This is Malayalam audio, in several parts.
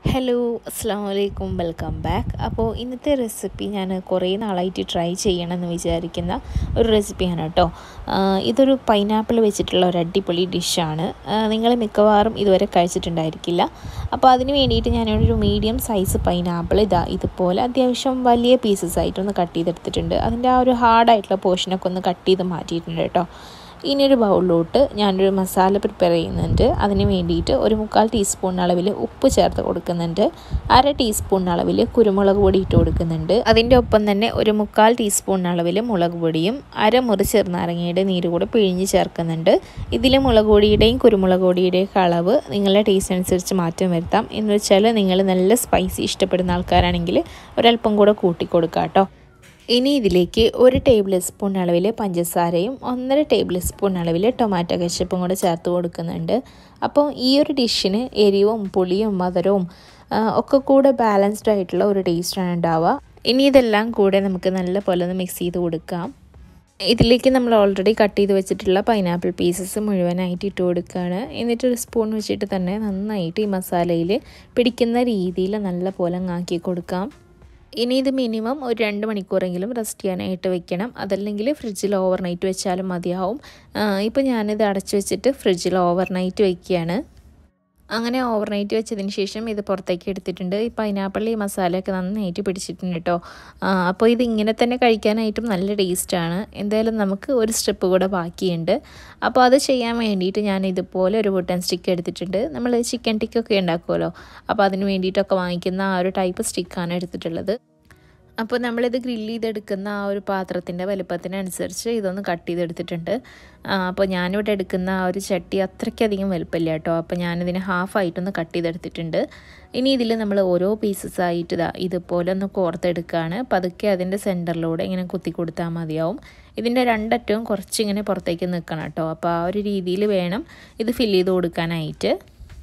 ഹലോ അസ്സാം വലൈക്കും വെൽക്കം ബാക്ക് അപ്പോൾ ഇന്നത്തെ റെസിപ്പി ഞാൻ കുറേ നാളായിട്ട് ട്രൈ ചെയ്യണമെന്ന് വിചാരിക്കുന്ന ഒരു റെസിപ്പിയാണ് കേട്ടോ ഇതൊരു പൈനാപ്പിൾ വെച്ചിട്ടുള്ള ഒരു അടിപൊളി ഡിഷാണ് നിങ്ങൾ മിക്കവാറും ഇതുവരെ കഴിച്ചിട്ടുണ്ടായിരിക്കില്ല അപ്പോൾ അതിന് വേണ്ടിയിട്ട് ഞാനൊരു മീഡിയം സൈസ് പൈനാപ്പിൾ ഇതാ ഇതുപോലെ അത്യാവശ്യം വലിയ പീസസ് ആയിട്ടൊന്ന് കട്ട് ചെയ്തെടുത്തിട്ടുണ്ട് അതിൻ്റെ ആ ഒരു ഹാർഡായിട്ടുള്ള പോർഷനൊക്കെ ഒന്ന് കട്ട് ചെയ്ത് മാറ്റിയിട്ടുണ്ട് കേട്ടോ ഇനി ഒരു ബൗളിലോട്ട് ഞാനൊരു മസാല പ്രിപ്പയർ ചെയ്യുന്നുണ്ട് അതിന് വേണ്ടിയിട്ട് ഒരു മുക്കാൽ ടീസ്പൂൺ അളവിൽ ഉപ്പ് ചേർത്ത് കൊടുക്കുന്നുണ്ട് അര ടീസ്പൂൺ അളവിൽ കുരുമുളക് പൊടി ഇട്ട് കൊടുക്കുന്നുണ്ട് അതിൻ്റെ ഒപ്പം തന്നെ ഒരു മുക്കാൽ ടീസ്പൂൺ അളവിൽ മുളക് പൊടിയും അരമുറി ചെറുനാരങ്ങയുടെ നീര് കൂടെ പിഴിഞ്ഞ് ചേർക്കുന്നുണ്ട് ഇതിൽ മുളക് പൊടിയുടെയും കുരുമുളക് പൊടിയുടെയും അളവ് നിങ്ങളുടെ ടേസ്റ്റ് അനുസരിച്ച് മാറ്റം വരുത്താം എന്ന് വെച്ചാൽ നിങ്ങൾ നല്ല സ്പൈസി ഇഷ്ടപ്പെടുന്ന ആൾക്കാരാണെങ്കിൽ ഒരല്പം കൂടെ കൂട്ടി കൊടുക്കാം കേട്ടോ ഇനി ഇതിലേക്ക് ഒരു ടേബിൾ സ്പൂൺ അളവിൽ പഞ്ചസാരയും ഒന്നര ടേബിൾ സ്പൂൺ അളവിൽ ടൊമാറ്റോ കെച്ചപ്പും കൂടെ ചേർത്ത് കൊടുക്കുന്നുണ്ട് അപ്പോൾ ഈ ഒരു ഡിഷിന് എരിവും പുളിയും മധുരവും ഒക്കെ കൂടെ ബാലൻസ്ഡ് ആയിട്ടുള്ള ഒരു ടേസ്റ്റാണ് ഉണ്ടാവുക ഇനി ഇതെല്ലാം കൂടെ നമുക്ക് നല്ല പോലെ ഒന്ന് മിക്സ് ചെയ്ത് കൊടുക്കാം ഇതിലേക്ക് നമ്മൾ ഓൾറെഡി കട്ട് ചെയ്ത് വെച്ചിട്ടുള്ള പൈനാപ്പിൾ പീസസ് മുഴുവനായിട്ട് ഇട്ട് കൊടുക്കുകയാണ് എന്നിട്ട് ഒരു സ്പൂൺ വെച്ചിട്ട് തന്നെ നന്നായിട്ട് ഈ മസാലയിൽ പിടിക്കുന്ന രീതിയിൽ നല്ല പോലെ അങ്ങാക്കി കൊടുക്കാം ഇനി ഇത് മിനിമം ഒരു രണ്ട് മണിക്കൂറെങ്കിലും റെസ്റ്റ് ചെയ്യാനായിട്ട് വെക്കണം അതല്ലെങ്കിൽ ഫ്രിഡ്ജിൽ ഓവർനൈറ്റ് വെച്ചാലും മതിയാവും ഇപ്പോൾ ഞാനിത് അടച്ചു വെച്ചിട്ട് ഫ്രിഡ്ജിൽ ഓവർനൈറ്റ് വെക്കുകയാണ് അങ്ങനെ ഓവർനൈറ്റ് വെച്ചതിന് ശേഷം ഇത് പുറത്തേക്ക് എടുത്തിട്ടുണ്ട് ഈ പൈനാപ്പിൾ ഈ മസാലയൊക്കെ നന്നായിട്ട് പിടിച്ചിട്ടുണ്ട് കേട്ടോ അപ്പോൾ ഇത് ഇങ്ങനെ തന്നെ കഴിക്കാനായിട്ടും നല്ല ടേസ്റ്റാണ് എന്തായാലും നമുക്ക് ഒരു സ്റ്റെപ്പ് കൂടെ ബാക്കിയുണ്ട് അപ്പോൾ അത് ചെയ്യാൻ വേണ്ടിയിട്ട് ഞാൻ ഇതുപോലെ ഒരു ബുട്ടൻ സ്റ്റിക്ക് എടുത്തിട്ടുണ്ട് നമ്മൾ ചിക്കൻ ടിക്കൊക്കെ ഉണ്ടാക്കുമല്ലോ അപ്പോൾ അതിന് വേണ്ടിയിട്ടൊക്കെ വാങ്ങിക്കുന്ന ആ ഒരു ടൈപ്പ് സ്റ്റിക്കാണ് എടുത്തിട്ടുള്ളത് അപ്പോൾ നമ്മളിത് ഗ്രില്ല് ചെയ്തെടുക്കുന്ന ആ ഒരു പാത്രത്തിൻ്റെ വലുപ്പത്തിനനുസരിച്ച് ഇതൊന്ന് കട്ട് ചെയ്തെടുത്തിട്ടുണ്ട് അപ്പോൾ ഞാനിവിടെ എടുക്കുന്ന ആ ഒരു ചട്ടി അത്രയ്ക്കധികം വലുപ്പമില്ല കേട്ടോ അപ്പോൾ ഞാനിതിന് ഹാഫായിട്ടൊന്ന് കട്ട് ചെയ്തെടുത്തിട്ടുണ്ട് ഇനി ഇതിൽ നമ്മൾ ഓരോ പീസസ് ആയിട്ട് ഇതാ ഇതുപോലെ ഒന്ന് കോർത്തെടുക്കുകയാണ് പതുക്കെ അതിൻ്റെ സെൻറ്ററിലൂടെ ഇങ്ങനെ കുത്തി കൊടുത്താൽ മതിയാവും ഇതിൻ്റെ രണ്ടറ്റവും കുറച്ചിങ്ങനെ പുറത്തേക്ക് നിൽക്കണം കേട്ടോ അപ്പോൾ ആ ഒരു രീതിയിൽ വേണം ഇത് ഫില്ല് ചെയ്ത് കൊടുക്കാനായിട്ട്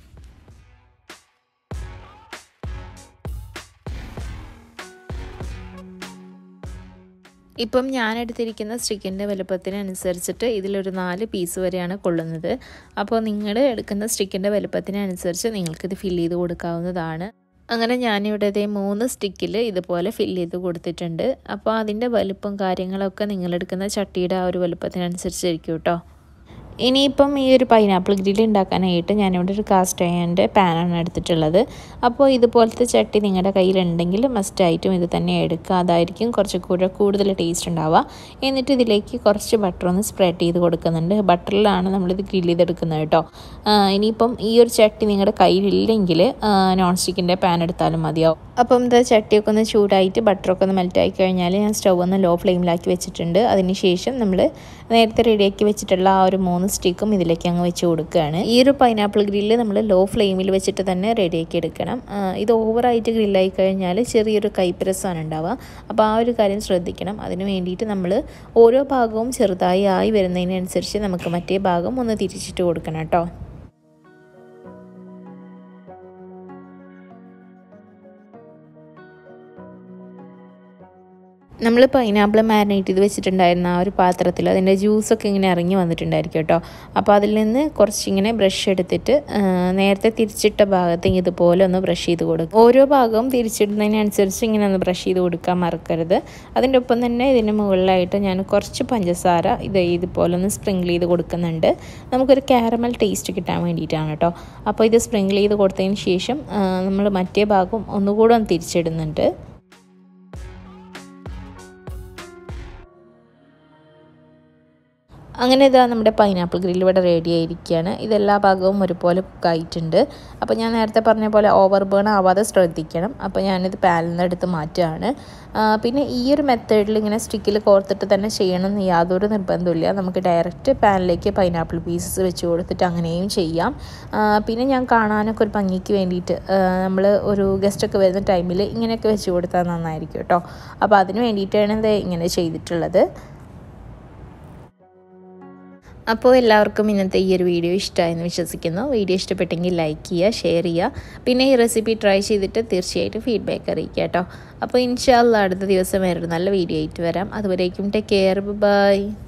ഇപ്പം ഞാൻ എടുത്തിരിക്കുന്ന സ്റ്റിക്കിൻ്റെ വലുപ്പത്തിനനുസരിച്ചിട്ട് ഇതിലൊരു നാല് പീസ് വരെയാണ് കൊള്ളുന്നത് അപ്പോൾ നിങ്ങൾ എടുക്കുന്ന സ്റ്റിക്കിൻ്റെ വലുപ്പത്തിനനുസരിച്ച് നിങ്ങൾക്കിത് ഫില്ല് ചെയ്ത് കൊടുക്കാവുന്നതാണ് അങ്ങനെ ഞാനിവിടെ ഇതേ മൂന്ന് സ്റ്റിക്കിൽ ഇതുപോലെ ഫില്ല് ചെയ്ത് കൊടുത്തിട്ടുണ്ട് അപ്പോൾ അതിൻ്റെ വലുപ്പം കാര്യങ്ങളൊക്കെ നിങ്ങളെടുക്കുന്ന ചട്ടിയുടെ ആ ഒരു വലുപ്പത്തിനനുസരിച്ചിരിക്കും കേട്ടോ ഇനിയിപ്പം ഈ ഒരു പൈനാപ്പിൾ ഗ്രില്ല് ഉണ്ടാക്കാനായിട്ട് ഞാനിവിടെ ഒരു കാസ്റ്റ് അയൻ്റെ പാനാണ് എടുത്തിട്ടുള്ളത് അപ്പോൾ ഇതുപോലത്തെ ചട്ടി നിങ്ങളുടെ കയ്യിലുണ്ടെങ്കിൽ മസ്റ്റായിട്ടും ഇത് തന്നെ എടുക്കുക അതായിരിക്കും കുറച്ച് കൂടെ കൂടുതൽ ടേസ്റ്റ് ഉണ്ടാവുക എന്നിട്ട് ഇതിലേക്ക് കുറച്ച് ബട്ടർ ഒന്ന് സ്പ്രെഡ് ചെയ്ത് കൊടുക്കുന്നുണ്ട് ബട്ടറിലാണ് നമ്മളിത് ഗ്രില്ല് ചെയ്തെടുക്കുന്നത് കേട്ടോ ഇനിയിപ്പം ഈ ഒരു ചട്ടി നിങ്ങളുടെ കയ്യിലില്ലെങ്കിൽ നോൺ സ്റ്റിക്കിൻ്റെ പാൻ എടുത്താലും മതിയാവും അപ്പം ഇത് ചട്ടിയൊക്കെ ഒന്ന് ചൂടായിട്ട് ബട്ടറൊക്കെ ഒന്ന് മെൽറ്റായി കഴിഞ്ഞാൽ ഞാൻ സ്റ്റൗ ഒന്ന് ലോ ഫ്ലെയിമിലാക്കി വെച്ചിട്ടുണ്ട് അതിന് ശേഷം നമ്മൾ നേരത്തെ റെഡിയാക്കി വെച്ചിട്ടുള്ള ആ ഒരു മൂന്ന് സ്റ്റിക്കും ഇതിലേക്ക് അങ്ങ് വെച്ച് കൊടുക്കുകയാണ് ഈ ഒരു പൈനാപ്പിൾ ഗ്രില്ല് നമ്മൾ ലോ ഫ്ലെയിമിൽ വെച്ചിട്ട് തന്നെ റെഡിയാക്കി എടുക്കണം ഇത് ഓവറായിട്ട് ഗ്രില്ലായി കഴിഞ്ഞാൽ ചെറിയൊരു കൈപ്രസ്സാണ് ഉണ്ടാവുക അപ്പോൾ ആ ഒരു കാര്യം ശ്രദ്ധിക്കണം അതിന് വേണ്ടിയിട്ട് നമ്മൾ ഓരോ ഭാഗവും ചെറുതായി ആയി വരുന്നതിനനുസരിച്ച് നമുക്ക് മറ്റേ ഭാഗം ഒന്ന് തിരിച്ചിട്ട് കൊടുക്കണം കേട്ടോ നമ്മൾ പൈനാപ്പിൾ മാരിനേറ്റ് ചെയ്ത് വെച്ചിട്ടുണ്ടായിരുന്ന ആ ഒരു പാത്രത്തിൽ അതിൻ്റെ ജ്യൂസൊക്കെ ഇങ്ങനെ ഇറങ്ങി വന്നിട്ടുണ്ടായിരിക്കും കേട്ടോ അപ്പോൾ അതിൽ നിന്ന് കുറച്ചിങ്ങനെ ബ്രഷ് എടുത്തിട്ട് നേരത്തെ തിരിച്ചിട്ട ഭാഗത്തേക്ക് ഇതുപോലെ ഒന്ന് ബ്രഷ് ചെയ്ത് കൊടുക്കും ഓരോ ഭാഗവും തിരിച്ചിടുന്നതിനനുസരിച്ച് ഇങ്ങനെ ഒന്ന് ബ്രഷ് ചെയ്ത് കൊടുക്കാൻ മറക്കരുത് അതിൻ്റെ ഒപ്പം തന്നെ ഇതിന് മുകളിലായിട്ട് ഞാൻ കുറച്ച് പഞ്ചസാര ഇത് ഇതുപോലെ ഒന്ന് സ്പ്രിങ്കിൾ ചെയ്ത് കൊടുക്കുന്നുണ്ട് നമുക്കൊരു കാരമൽ ടേസ്റ്റ് കിട്ടാൻ വേണ്ടിയിട്ടാണ് കേട്ടോ അപ്പോൾ ഇത് സ്പ്രിങ്കിൾ ചെയ്ത് കൊടുത്തതിന് ശേഷം നമ്മൾ മറ്റേ ഭാഗം ഒന്നുകൂടെ ഒന്ന് തിരിച്ചിടുന്നുണ്ട് അങ്ങനെ ഇതാ നമ്മുടെ പൈനാപ്പിൾ ഗ്രില്ല് ഇവിടെ റെഡി ആയിരിക്കുകയാണ് ഇതെല്ലാ ഭാഗവും ഒരുപോലെ കുക്കായിട്ടുണ്ട് അപ്പോൾ ഞാൻ നേരത്തെ പറഞ്ഞ പോലെ ഓവർ ബേൺ ആവാതെ ശ്രദ്ധിക്കണം അപ്പോൾ ഞാനിത് പാനിൽ നിന്ന് എടുത്ത് മാറ്റുകയാണ് പിന്നെ ഈ ഒരു മെത്തേഡിൽ ഇങ്ങനെ സ്റ്റിക്കിൽ കോർത്തിട്ട് തന്നെ ചെയ്യണമെന്ന് യാതൊരു നിർബന്ധമില്ല നമുക്ക് ഡയറക്റ്റ് പാനിലേക്ക് പൈനാപ്പിൾ പീസസ് വെച്ച് കൊടുത്തിട്ട് അങ്ങനെയും ചെയ്യാം പിന്നെ ഞാൻ കാണാനൊക്കെ ഒരു ഭംഗിക്ക് വേണ്ടിയിട്ട് നമ്മൾ ഒരു ഗസ്റ്റൊക്കെ വരുന്ന ടൈമിൽ ഇങ്ങനെയൊക്കെ വെച്ച് കൊടുത്താൽ നന്നായിരിക്കും കേട്ടോ അപ്പോൾ അതിന് വേണ്ടിയിട്ടാണ് ഇത് ഇങ്ങനെ ചെയ്തിട്ടുള്ളത് അപ്പോൾ എല്ലാവർക്കും ഇന്നത്തെ ഈ ഒരു വീഡിയോ ഇഷ്ടമായെന്ന് വിശ്വസിക്കുന്നു വീഡിയോ ഇഷ്ടപ്പെട്ടെങ്കിൽ ലൈക്ക് ചെയ്യുക ഷെയർ ചെയ്യുക പിന്നെ ഈ റെസിപ്പി ട്രൈ ചെയ്തിട്ട് തീർച്ചയായിട്ടും ഫീഡ്ബാക്ക് അറിയിക്കുക കേട്ടോ അപ്പോൾ ഇൻഷാല്ല അടുത്ത ദിവസം വേറൊരു നല്ല വീഡിയോ ആയിട്ട് വരാം അതുവരേക്കും ടേക്ക് കെയർ ബൈ